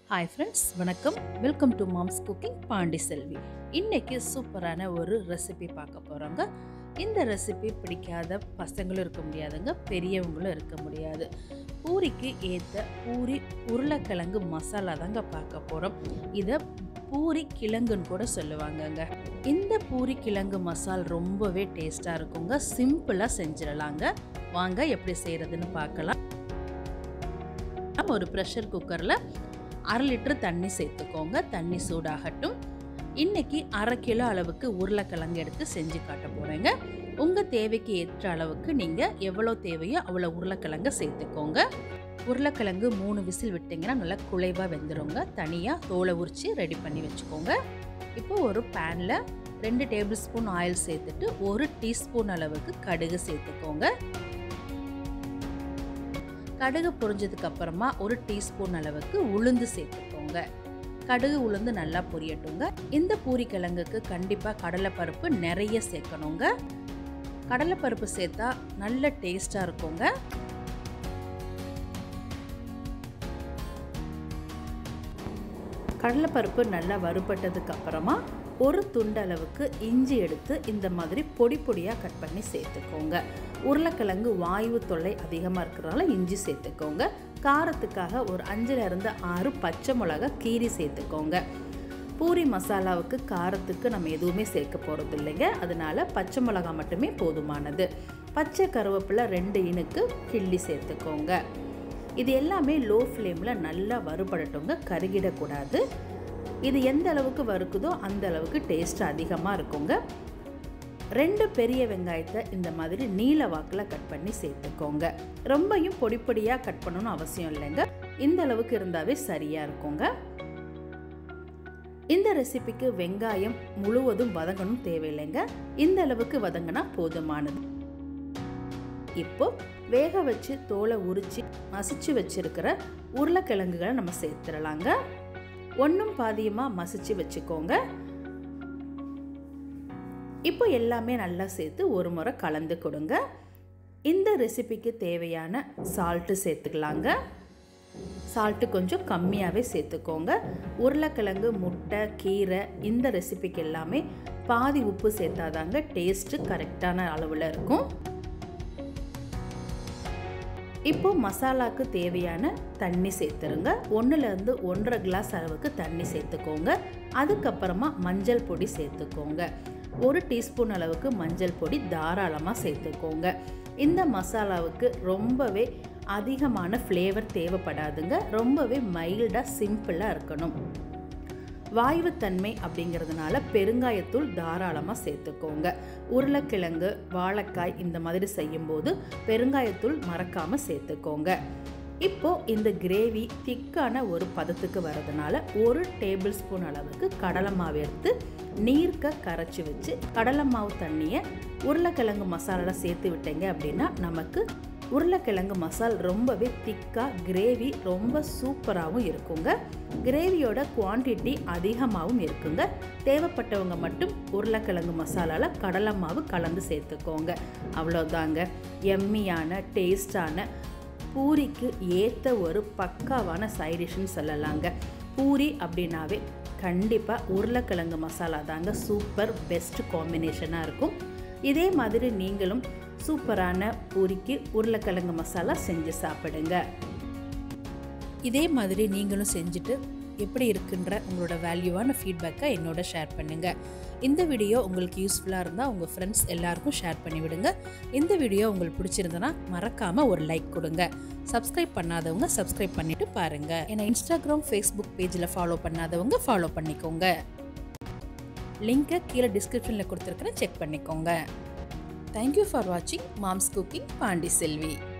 hi friends வணக்கம் welcome to mom's cooking Pandi Selvi இன்னைக்கு சூப்பரான ஒரு ரெசிபி பார்க்க போகிறோங்க இந்த ரெசிபி பிடிக்காத பசங்களும் இருக்க முடியாதுங்க பெரியவங்களும் இருக்க முடியாது பூரிக்கு ஏற்ற பூரி உருளைக்கிழங்கு மசாலா தாங்க பார்க்க போகிறோம் இதை பூரி கிழங்குன்னு கூட சொல்லுவாங்கங்க இந்த பூரி கிழங்கு மசால் ரொம்பவே டேஸ்ட்டாக இருக்குங்க சிம்பிளாக செஞ்சிடலாங்க வாங்க எப்படி செய்கிறதுன்னு பார்க்கலாம் ஒரு ப்ரெஷர் குக்கரில் அரை லிட்டர் தண்ணி சேர்த்துக்கோங்க தண்ணி சூடாகட்டும் இன்னைக்கு அரை கிலோ அளவுக்கு உருளைக்கிழங்கு எடுத்து செஞ்சு காட்ட போகிறேங்க உங்கள் தேவைக்கு ஏற்ற அளவுக்கு நீங்கள் எவ்வளோ தேவையோ அவ்வளோ உருளைக்கிழங்க சேர்த்துக்கோங்க உருளைக்கிழங்கு மூணு விசில் விட்டிங்கன்னா நல்லா குலைவாக வெந்துடுங்க தனியாக தோலை உரித்து ரெடி பண்ணி வச்சுக்கோங்க இப்போ ஒரு பேனில் ரெண்டு டேபிள் ஸ்பூன் ஆயில் சேர்த்துட்டு ஒரு டீஸ்பூன் அளவுக்கு கடுகு சேர்த்துக்கோங்க கடுகு பொரிஞ்சதுக்கு அப்புறமா ஒரு டீஸ்பூன் அளவுக்கு உளுந்து சேர்த்துக்கோங்க கடுகு உளுந்து நல்லா பொரியட்டுங்க இந்த பூரி கிழங்குக்கு கண்டிப்பாக கடலைப்பருப்பு நிறைய சேர்க்கணுங்க கடலைப்பருப்பு சேர்த்தா நல்ல டேஸ்டாக இருக்குங்க கடலைப்பருப்பு நல்லா வறுபட்டதுக்கு அப்புறமா ஒரு துண்டளவுக்கு இஞ்சி எடுத்து இந்த மாதிரி பொடி பொடியாக கட் பண்ணி சேர்த்துக்கோங்க உருளைக்கிழங்கு வாயு தொல்லை அதிகமாக இருக்கிறதால இஞ்சி சேர்த்துக்கோங்க காரத்துக்காக ஒரு அஞ்சுலேருந்து ஆறு பச்சை மிளகா கீரி சேர்த்துக்கோங்க பூரி மசாலாவுக்கு காரத்துக்கு நம்ம எதுவுமே சேர்க்க போகிறது இல்லைங்க அதனால பச்சை மிளகா மட்டுமே போதுமானது பச்சை கருவேப்பிலை ரெண்டு இனுக்கு கிள்ளி சேர்த்துக்கோங்க இது எல்லாமே லோ ஃப்ளேமில் நல்லா வறுபடட்டுங்க கருகிடக்கூடாது இது எந்த அளவுக்கு வறுக்குதோ அந்த அளவுக்கு டேஸ்ட் அதிகமாக இருக்குங்க ரெண்டு பெரிய வெங்காயத்தை இந்த மாதிரி நீல வாக்கில் கட் பண்ணி சேர்த்துக்கோங்க ரொம்பையும் பொடி பொடியாக கட் பண்ணணும்னு அவசியம் இல்லைங்க இந்த அளவுக்கு இருந்தாவே சரியாக இருக்குங்க இந்த ரெசிபிக்கு வெங்காயம் முழுவதும் வதங்கணும் தேவையில்லைங்க இந்த அளவுக்கு வதங்கினா போதுமானது இப்போ வேக வச்சு தோலை உரிச்சு மசிச்சு வச்சிருக்கிற உருளைக்கிழங்குகளை நம்ம சேர்த்துடலாங்க ஒன்றும் பாதியமாக மசிச்சு வச்சுக்கோங்க இப்போ எல்லாமே நல்லா சேர்த்து ஒரு முறை கலந்து கொடுங்க இந்த ரெசிபிக்கு தேவையான சால்ட்டு சேர்த்துக்கலாங்க சால்ட்டு கொஞ்சம் கம்மியாகவே சேர்த்துக்கோங்க உருளைக்கிழங்கு முட்டை கீரை இந்த ரெசிபிக்கு எல்லாமே பாதி உப்பு சேர்த்தாதாங்க டேஸ்ட்டு கரெக்டான அளவில் இருக்கும் இப்போ மசாலாவுக்கு தேவையான தண்ணி சேர்த்துருங்க ஒன்றுலேருந்து ஒன்றரை கிளாஸ் அளவுக்கு தண்ணி சேர்த்துக்கோங்க அதுக்கப்புறமா மஞ்சள் பொடி சேர்த்துக்கோங்க ஒரு டீஸ்பூன் அளவுக்கு மஞ்சள் பொடி தாராளமாக சேர்த்துக்கோங்க இந்த மசாலாவுக்கு ரொம்பவே அதிகமான ஃப்ளேவர் தேவைப்படாதுங்க ரொம்பவே மைல்டாக சிம்பிளாக இருக்கணும் வாயுத்தன்மை அப்படிங்கிறதுனால பெருங்காயத்தூள் தாராளமாக சேர்த்துக்கோங்க உருளைக்கிழங்கு வாழைக்காய் இந்த மாதிரி செய்யும்போது பெருங்காயத்தூள் மறக்காமல் சேர்த்துக்கோங்க இப்போ இந்த கிரேவி திக்கான ஒரு பதத்துக்கு வரதுனால ஒரு டேபிள் ஸ்பூன் அளவுக்கு கடலை மாவு எடுத்து நீர்க்க கரைச்சி வச்சு கடலை மாவு தண்ணியை உருளைக்கிழங்கு மசாலாவில் சேர்த்து விட்டீங்க அப்படின்னா நமக்கு உருளைக்கிழங்கு மசால் ரொம்பவே திக்காக கிரேவி ரொம்ப சூப்பராகவும் இருக்குங்க கிரேவியோட குவான்டிட்டி அதிகமாகவும் இருக்குங்க தேவைப்பட்டவங்க மட்டும் உருளைக்கிழங்கு மசாலாவில் கடலை மாவு கலந்து சேர்த்துக்கோங்க அவ்வளோதாங்க எம்மியான டேஸ்டான பூரிக்கு ஏற்ற ஒரு பக்காவான சைடிஷ்னு சொல்லலாங்க பூரி அப்படின்னாவே கண்டிப்பாக உருளைக்கிழங்கு மசாலா தாங்க சூப்பர் பெஸ்ட் காம்பினேஷனாக இருக்கும் இதே மாதிரி நீங்களும் சூப்பரான பூரிக்கு உருளைக்கிழங்கு மசாலா செஞ்சு சாப்பிடுங்க இதே மாதிரி நீங்களும் செஞ்சுட்டு எப்படி இருக்குன்ற உங்களோட வேல்யூவான ஃபீட்பேக்கை என்னோட ஷேர் பண்ணுங்கள் இந்த வீடியோ உங்களுக்கு யூஸ்ஃபுல்லாக இருந்தால் உங்கள் ஃப்ரெண்ட்ஸ் எல்லாருக்கும் ஷேர் பண்ணிவிடுங்க இந்த வீடியோ உங்களுக்கு பிடிச்சிருந்தனா மறக்காமல் ஒரு லைக் கொடுங்க சப்ஸ்கிரைப் பண்ணாதவங்க சப்ஸ்கிரைப் பண்ணிவிட்டு பாருங்கள் ஏன்னா இன்ஸ்டாகிராம் ஃபேஸ்புக் பேஜில் ஃபாலோ பண்ணாதவங்க ஃபாலோ பண்ணிக்கோங்க லிங்க்கை கீழே டிஸ்கிரிப்ஷனில் கொடுத்துருக்குறேன் செக் பண்ணிக்கோங்க தேங்க்யூ ஃபார் வாட்சிங் மாம்ஸ் குக்கிங் பாண்டி செல்வி